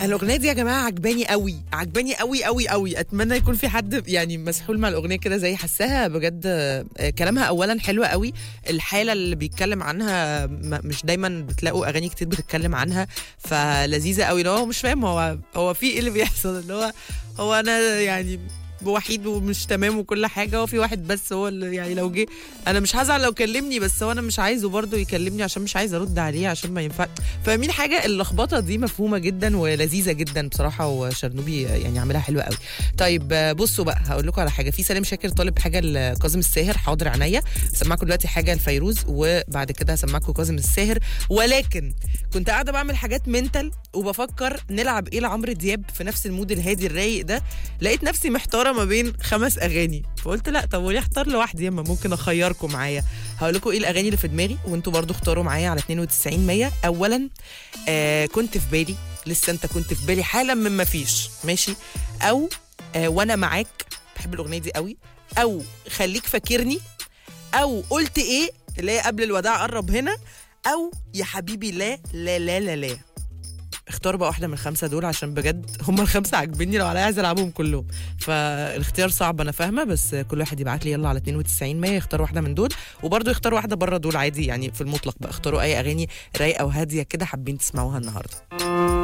الاغنيه دي يا جماعه عجباني قوي عجباني قوي قوي قوي اتمنى يكون في حد يعني مسحول مع الاغنيه كده زي حساها بجد آه، كلامها اولا حلوه قوي الحاله اللي بيتكلم عنها م- مش دايما بتلاقوا اغاني كتير بتتكلم عنها فلذيذه قوي لو هو مش فاهم هو هو في ايه اللي بيحصل اللي هو هو انا يعني وحيد ومش تمام وكل حاجه هو في واحد بس هو اللي يعني لو جه انا مش هزعل لو كلمني بس هو انا مش عايزه برضه يكلمني عشان مش عايزه ارد عليه عشان ما ينفع فاهمين حاجه اللخبطه دي مفهومه جدا ولذيذه جدا بصراحه وشرنوبي يعني عاملها حلوه قوي طيب آه، بصوا بقى هقول لكم على حاجه في سليم شاكر طالب حاجه لكاظم الساهر حاضر عينيا سمعكم دلوقتي حاجه لفيروز وبعد كده هسمعكم كاظم الساهر ولكن كنت قاعده بعمل حاجات منتل وبفكر نلعب ايه لعمرو دياب في نفس المود الهادي الرايق ده لقيت نفسي محتاره ما بين خمس اغاني فقلت لا طب وليه اختار لوحدي اما ممكن اخيركم معايا هقول لكم ايه الاغاني اللي في دماغي وانتوا برضو اختاروا معايا على 92 100 اولا آه كنت في بالي لسه انت كنت في بالي حالا من ما فيش ماشي او آه وانا معاك بحب الاغنيه دي قوي او خليك فاكرني او قلت ايه اللي هي قبل الوداع قرب هنا او يا حبيبي لا لا لا لا لا اختار بقى واحده من الخمسه دول عشان بجد هم الخمسه عاجبني لو عليا عايز العبهم كلهم فالاختيار صعب انا فاهمه بس كل واحد يبعت لي يلا على 92 100 يختار واحده من دول وبرضه يختار واحده بره دول عادي يعني في المطلق بقى اختاروا اي اغاني رايقه وهاديه كده حابين تسمعوها النهارده